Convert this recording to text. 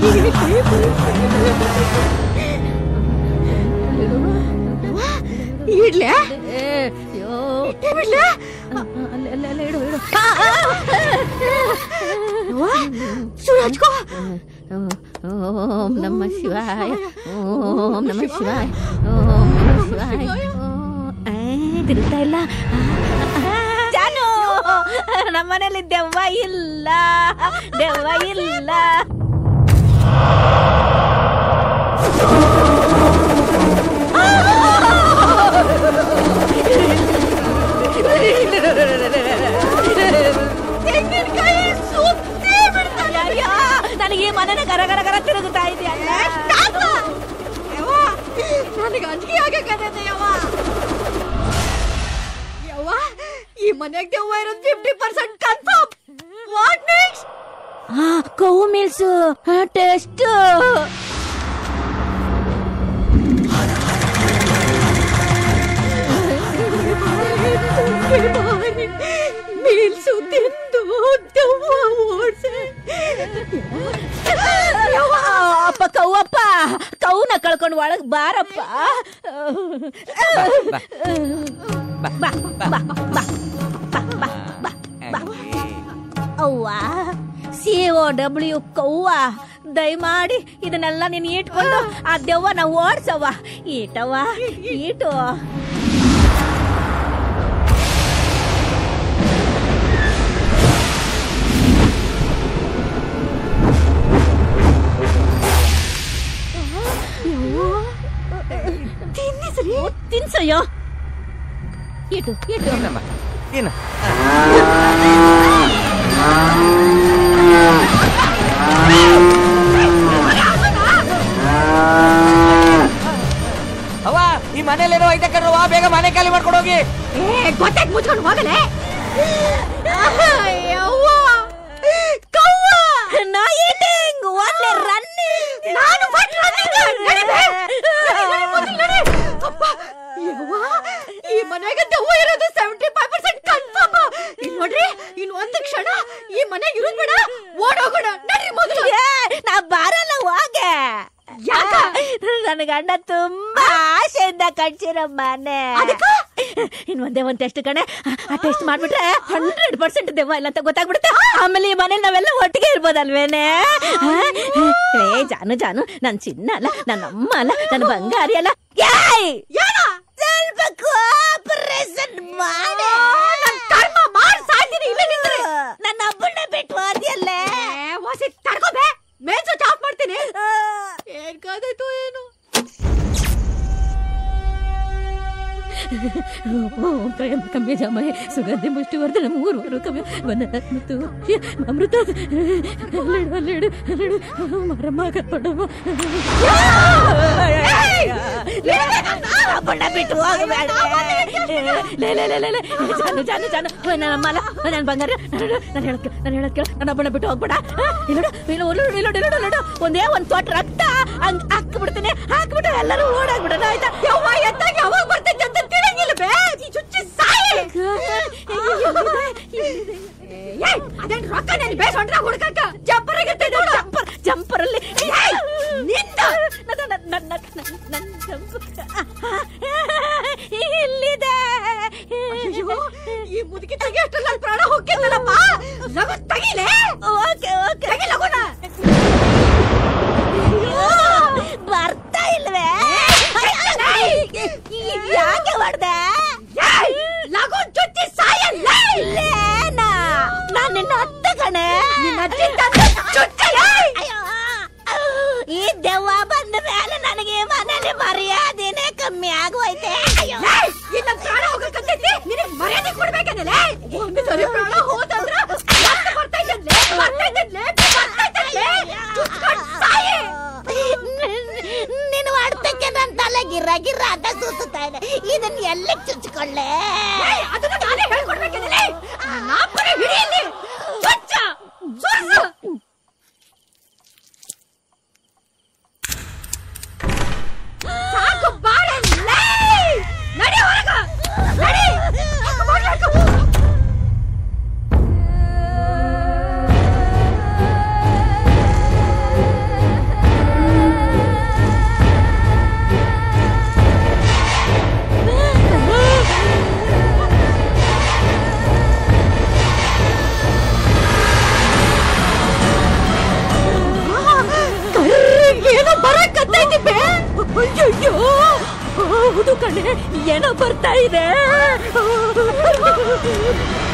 ಇಡ್ಲೆ ಬಿಡ್ಲೆ ಸುಳ್ಳು ಹಚ್ಕೋ ಓಂ ನಮ ಶಿವಾಯ ಓಂ ನಮ ಶಿವಾಯ ಓಂ ನಮ ಶಿವಾಯ ಓಂ- ಏ, ತಿರುಗ್ತಾ ಇಲ್ಲ ಜಾನು ನಮ್ಮನೇಲಿ ದೆವ್ವ ಇಲ್ಲ ದೆವ್ವ ಇಲ್ಲ ತೆಂಗಿನಕಾಯಿ ಸುತ್ತಿ ಬಿಡ್ತಾನೆ ಅಯ್ಯೋ, ನನಗೆ ಈ ಮನೆನ ಗರ ಗರ ಗರ ತಿರುಗುತ್ತಾ ಇದೆಯಲ್ಲ ನನಗೆ ಅಂಜಿಕೆ ಆಗಕ್ಕದೆ ಯವ್ವ ಯವ್ವ ಈ ಮನೆಗೆ ದೆವ್ವ ಇರೋದು fifty percent confirm what next ಆ, ಕೊವ್ವು ಮಿಲ್ಸು ಟೆಸ್ಟ್ ಮೀಲ್ಸು ತಿಂದು ದೆವ್ವ ಓಡ್ಸೆ ಅಪ್ಪ ಕವ್ವಪ್ಪ ಕೌನ ಕಳ್ಕೊಂಡು ಒಳಗ್ ಬಾರಪ್ಪ ಬಾ, ಬಾ, ಬಾ, ಬಾ, ಬಾ, ಬಾ, ಬಾ. ಅವ್ವ ಸಿ ಓ ಡಬ್ಲ್ಯೂ ಕವ್ವ ದಯಮಾಡಿ ಇದನ್ನೆಲ್ಲ ನೀನು ಇಟ್ಕೊಂಡು ಆ ದೆವ್ವನ ಓಡ್ಸವ್ವ ಈಟವ್ವ ಈಟು ತಿನ್ನಿಸ್ರಿ ತಿನ್ಸಯ್ಯೋ ಇಟು ಇಟು ತಿನ್ನಮ್ಮ ತಿನ್ನು ಅವ್ವ ಈ ಮನೇಲೇನೋ ಐತೆ ಕಣ್ರವ್ವ ಬೇಗ ಮನೆ ಖಾಲಿ ಮಾಡ್ಕೊಂಡು ಹೋಗಿ ಏ ಗೊತ್ತಾಯ್ತು ಮುಚ್ಕೊಂಡು ಹೋಗಲೆ ಯವ್ವ ಕವ್ವ ನಾ ಈಟಿಂಗ್ ಒಳ್ಳೆ ರನ್ನಿಂಗ್ ನಾನು ಫಸ್ಟ್ ರನ್ನಿಂಗ್ ನಡಿ ಬೇ. ನಡಿ, ನಡಿ, ಮೊದ್ಲು ನಡಿ. ಅಪ್ಪ, ಯವ್ವ, ಈ ಮನೆಗೆ ದೆವ್ವ ಇರೋದು ಸೆವೆಂಟಿ ಫೈವ್ ಪರ್ಸೆಂಟ್ ಕನ್ಫರ್ಮ್ ಇಲ್ಲಿ ನೋಡ್ರಿ ಇನ್ ಒಂದು ಕ್ಷಣ ಈ ಮನೆಗೆ ಇರೋದ್ ಬೇಡ ಓಡೋಗೋಣ ನಡ್ರಿ ಮೊದಲು ನಾ ಬರಲ್ಲ ಹೋಗೆ ಯಾಕ? ನನ್ನ ಗಂಡ ತುಂಬಾ ಆಸೆಯಿಂದ ಕಟ್ಸಿರೋ ಮನೆ ಇನ್ ಒಂದೇ ಒಂದ್ ಟೆಸ್ಟ್ ಕಣೆ ಆ ಟೆಸ್ಟ್ ಮಾಡ್ಬಿಟ್ರೆ ಹಂಡ್ರೆಡ್ ಪರ್ಸೆಂಟ್ ದೆವ್ವ ಇಲ್ಲ ಅಂತ ಗೊತ್ತಾಗ್ಬಿಡುತ್ತೆ ಆಮೇಲೆ ಈ ಮನೇಲಿ ನಾವೆಲ್ಲ ಒಟ್ಟಿಗೆ ಇರ್ಬೋದಲ್ವೇನೆ ಆ? ಏ ಜಾನು ಜಾನು ನನ್ ಚಿನ್ನ ಅಲ್ಲ ನನ್ನ ಅಮ್ಮ ಅಲ್ಲ ನನ್ನ ಬಂಗಾರಿ ಅಲ್ಲ ಯಾಯ್ ಸ್ವಲ್ಪ ಕೋಪರೇಷನ್ ಮಾಡೆ ಕರ್ಮ ಮಾಡ್ ಸಾಯ್ತೀನಿ ಇಲ್ಲ ನಿಂತ್ರೆ ನನ್ನ ಹಬ್ಬನ ಬಿಟ್ಟು ಹೋದ್ಯಲ್ಲೇ ವಾಸಿ ತಡ್ಕೋಬೇ ಮೇನ್ ಸ್ವಿಚ್ ಆಫ್ ಮಾಡ್ತೀನಿ ಏನ್ ಕಾದಾಯ್ತು ಏನು ಓಂ ತ್ರಯಂಬಕಂ ಯಜಾಮಹೇ ಸುಗಂಧಿ ಮುಷ್ಟಿವರ್ಧನ ಮೂರುವರು ಕವ್ಯ ವನ ಮತ್ತು ಅಮೃತ ಅಲ್ಲಿಡು ಅಲ್ಲಿಡು ಅಲ್ಲಿಡು ಮರಮ ಕರ್ಪಡವ ಬಣ್ಣ ಬಿಟ್ಟು ಹೋಗಬೇಡ ಲೇ ಲೇ ಲೇ ಲೇ ಲೇ ಜಾನು ಜಾನು ಜಾನು ನನ್ನ ಅಮ್ಮ ಅಲ್ಲ ನನ್ನ ಬಂಗಾರ ನಾನು ಹೇಳಕ್ ನಾನು ಹೇಳಕ್ ಕೇಳ ನನ್ನ ಬಣ್ಣ ಬಿಟ್ಟು ಹೋಗ್ಬೇಡ ಇಲ್ಲೋಡು ಇಲ್ಲ ಇಲ್ಲೋಡು ಇಲ್ಲೋಡು ಇಲ್ಲೋಡು ಇಲ್ಲೋಡು ಒಂದೇ ಒಂದ್ ತೊಟ್ ರಕ್ತ ಹಂಗ್ ಹಾಕ್ಬಿಡ್ತೀನಿ ಹಾಕ್ಬಿಟ್ಟು ಎಲ್ಲರೂ ಓಡಾಗ್ಬಿಡೋಣ ಆಯ್ತಾ ಯವ್ವ ಎತ್ತಾಗ ಯಾವಾಗ ಬರ್ತೈತೆ ಅಂತ ತಿಳಿಯಂಗಿಲ್ಲ ಬೇ ಈ ಚುಚ್ಚಿ ಸಾಯಿ ಏಯ್ ಅದೇನ್ ರೊಕ್ಕ ನನ್ ಬೇಸ್ ಹೊಂಟ್ರ ಹುಡ್ಕಕ್ಕ ಜಂಪರ್ ಆಗಿರ್ತೈತೆ ನೋಡು ಜಂಪರ್ ಜಂಪರ್ ಅಲ್ಲಿ ಏಯ್, ನಿಂದ ನನ್ನ ನನ್ನ ನನ್ನ ನನ್ನ ಜಂಪರ್ ಇಲ್ಲಿದೆ ಅಯ್ಯೋ ಈ ಮುದುಕಿ ತೆಗಿಯಷ್ಟು ನನ್ ಪ್ರಾಣ ಹೋಗ್ತಿದ್ದಲ್ಲಪ್ಪ ಲಗು ತೆಗಿಲೆ ಓಕೆ ಓಕೆ ತೆಗಿ ಲಗುನ ಬರ್ತಾ ಇಲ್ವೇ ಯಾಕೆ ಹೊಡ್ದೆ ಏಯ್, ಲಗು ಚುಚ್ಚಿ ಸಾಯಲ್ಲ ಇಲ್ಲೇನಾ ನಾನು ನಿನ್ನ ಅತ್ತೆ ಕಣೆ ನಿನ್ನ ಅಜ್ಜಿ ತಂದೆ ಚುಚ್ಚಿ ಏಯ್. ಅಯ್ಯೋ. ಈ ದೆವ್ವ ಬಂದ ಮೇಲೆ ನನಗೆ ಈ ಮನೇಲಿ ಮರ್ಯಾದೆನೇ ಕಮ್ಮಿ ಆಗೋಯ್ತೆ ಅಯ್ಯೋ ಏಯ್, ಇನ್ನ ಪ್ರಾಣ ಹೋಗಕ್ಕಂತೈತಿ ನಿನಗ್ ಮರ್ಯಾದೆ ಕೊಡ್ಬೇಕಂದಲೆ ಒಂದು ಸರಿ ಪ್ರಾಣ ಹೋದಂದ್ರ ಮತ್ತೆ ಬರ್ತೈತಂದ್ಲೆ ಬರ್ತೈತಂದ್ಲೆ ಬರ್ತೈತಂದ್ಲೆ ಚುಚ್ಕೊಂಡ್ ಸಾಯಿ ನೀನು ಮಾಡ್ತಕ್ಕೆ ನನ್ನ ತಲೆ ಗಿರ ಗಿರ ಅಂತ ಸುತ್ತಾ ಇದೆ ಇದನ್ನ ಎಲ್ಲಿ ಚುಚ್ಕೊಳ್ಳೆ ಏಯ್, ಅದನ್ನ ನಾನೇ ಹೇಳ್ಕೊಡ್ಬೇಕಂದಲೆ ನಾಪನ ಹಿಡಿಯಲ್ಲಿ ಚುಚ್ಚ ಸುರ್ಸು ಸಾಕು ಬಾರಲ್ಲೇ ನಡಿ ಹೊರಗ ನಡಿ ಹಾಕು, ಬಾಗ್ಲು ಹಾಕು. ಅಯ್ಯಯ್ಯೋ ಹೌದು ಕಣೆ ಏನೋ ಬರ್ತಾ ಇದೆ